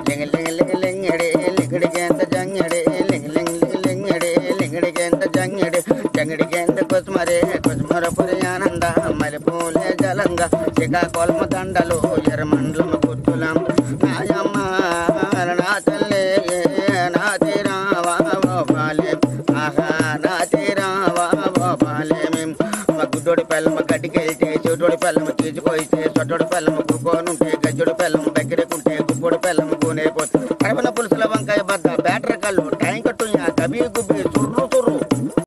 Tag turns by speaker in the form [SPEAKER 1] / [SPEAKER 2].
[SPEAKER 1] లింగ లింగ లింగ లింగడి లింగడికి ఎంత జంగడి లింగ లింగ లింగ లింగడి లింగడికి ఎంత జంగడి జంగడికి ఎంత కుసుమరే కుసుమర పురియానంద మల్లెపూలే జలంగా శ్రీకాకుళం దండలు ఎర్రమండలం గుర్తులం నాయమ్మ నా తల్లి నా తీరావా బాలే ఆహా నా తీరావా బాలే గుడ్డోడి పెళ్ళమ్మ గడ్డికెళ్తే చెవిటోడి పెళ్ళమ్మ తీసుకొయితే సొట్టోడి పెళ్ళమ్మ కుక్కోనుంటే గజ్జుడి పెళ్ళమ్మ దగ్గరకుంటే గుబ్బోడి పెళ్ళమ్మ కోనే పోతే కడపన పులుసుల వంకాయ బద్ద బ్యాటరీ కళ్ళు ట్యాంక్ కట్టు కబీ గుబ్బి చుర్రు